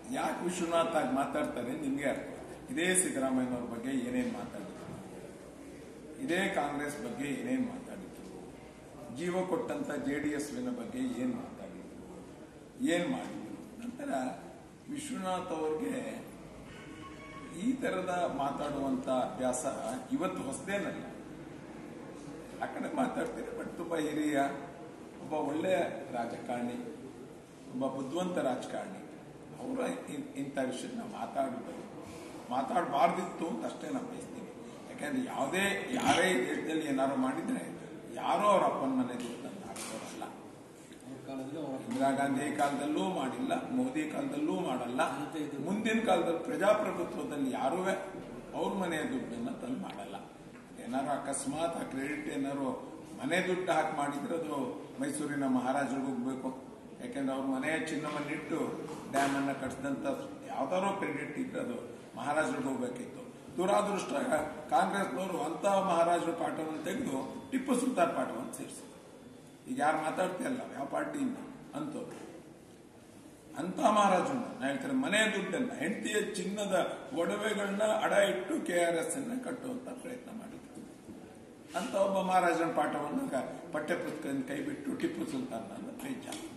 ಯಾಕೆ ವಿಶ್ವನಾಥ್ ಆಗಿ ಮಾತಾಡ್ತಾರೆ ನಿಮ್ಗೆ ಅರ್ಥ ಇದೇ ಸಿದ್ದರಾಮಯ್ಯನವ್ರ ಬಗ್ಗೆ ಏನೇನ್ ಮಾತಾಡಿದ್ರು ಇದೇ ಕಾಂಗ್ರೆಸ್ ಬಗ್ಗೆ ಏನೇನ್ ಮಾತಾಡಿದ್ರು ಜೀವ ಕೊಟ್ಟಂತ ಜೆ ಡಿ ಎಸ್ ಬಗ್ಗೆ ಏನ್ ಮಾತಾಡಿದ್ರು ಏನ್ ಮಾಡಿದ್ರು ನಂತರ ವಿಶ್ವನಾಥ್ ಅವ್ರಿಗೆ ಈ ತರದ ಮಾತಾಡುವಂತ ಅಭ್ಯಾಸ ಇವತ್ತು ಹೊಸದೇನಲ್ಲ ಆ ಕಡೆ ಮಾತಾಡ್ತೀರಿ ಬಟ್ ತುಂಬಾ ಹಿರಿಯ ಒಬ್ಬ ಒಳ್ಳೆಯ ರಾಜಕಾರಣಿ ಒಬ್ಬ ಬುದ್ಧಿವಂತ ರಾಜಕಾರಣಿ ಅವರ ಇಂಥ ವಿಷಯನ ಮಾತಾಡಿದ್ರು ಮಾತಾಡಬಾರ್ದಿತ್ತು ಅಂತ ಅಷ್ಟೇ ನಾವು ಬಯಸ್ತೀವಿ ಯಾಕಂದ್ರೆ ಯಾವುದೇ ಯಾರೇ ಈ ದೇಶದಲ್ಲಿ ಏನಾದ್ರು ಮಾಡಿದ್ರೆ ಯಾರೋ ಅವ್ರ ಅಪ್ಪನ ಮನೆ ದುಡ್ಡನ್ನು ಹಾಕ್ಸೋರಲ್ಲ ಅವ್ರ ಕಾಲದಲ್ಲಿ ಅವರ ಇಂದಿರಾ ಗಾಂಧಿ ಕಾಲದಲ್ಲೂ ಮಾಡಿಲ್ಲ ಮೋದಿ ಕಾಲದಲ್ಲೂ ಮಾಡಲ್ಲ ಮುಂದಿನ ಕಾಲದಲ್ಲಿ ಪ್ರಜಾಪ್ರಭುತ್ವದಲ್ಲಿ ಯಾರೂ ಅವ್ರ ಮನೆಯ ದುಡ್ಡನ್ನ ತಂದು ಮಾಡಲ್ಲ ಏನಾರು ಅಕಸ್ಮಾತ್ ಆ ಕ್ರೆಡಿಟ್ ಏನಾರು ಮನೆ ದುಡ್ಡು ಹಾಕಿ ಮಾಡಿದ್ರೆ ಅದು ಮೈಸೂರಿನ ಮಹಾರಾಜರಿಗೆ ಹೋಗ್ಬೇಕು ಯಾಕೆಂದ್ರೆ ಅವ್ರ ಮನೆಯ ಚಿನ್ನವನ್ನಿಟ್ಟು ಡ್ಯಾಮ್ ಅನ್ನ ಕಟ್ಟಿಸಿದಂತ ಯಾವ್ದಾರೋ ಕ್ರೆಡಿಟ್ ಇದ್ರೆ ಅದು ಮಹಾರಾಜರಿಗೆ ಹೋಗ್ಬೇಕಿತ್ತು ದುರಾದೃಷ್ಟ ಕಾಂಗ್ರೆಸ್ನವರು ಅಂತ ಮಹಾರಾಜರ ಪಾಠವನ್ನು ತೆಗೆದು ಟಿಪ್ಪು ಸುಲ್ತಾನ್ ಪಾಠವನ್ನು ಸೇರಿಸಿದ್ರು ಈಗ ಯಾರು ಮಾತಾಡ್ತಿಯಲ್ಲ ಯಾವ ಪಾರ್ಟಿಯಿಂದ ಅಂತವ್ರು ಅಂತ ಮಹಾರಾಜನ ನಾ ಹೇಳ್ತಾರೆ ಮನೆ ದುಡ್ಡನ್ನ ಹೆಂಡತಿಯ ಚಿನ್ನದ ಒಡವೆಗಳನ್ನ ಅಡ ಇಟ್ಟು ಕೆ ಆರ್ ಎಸ್ ಅನ್ನ ಕಟ್ಟುವಂತ ಪ್ರಯತ್ನ ಮಾಡಿದ್ರು ಅಂತ ಒಬ್ಬ ಮಹಾರಾಜನ ಪಾಠವನ್ನು ಗ- ಪಠ್ಯ ಪುಸ್ತಕದಿಂದ ಕೈ ಬಿಟ್ಟು ಟಿಪ್ಪು ಸುಲ್ತಾನ್ ನಿಜ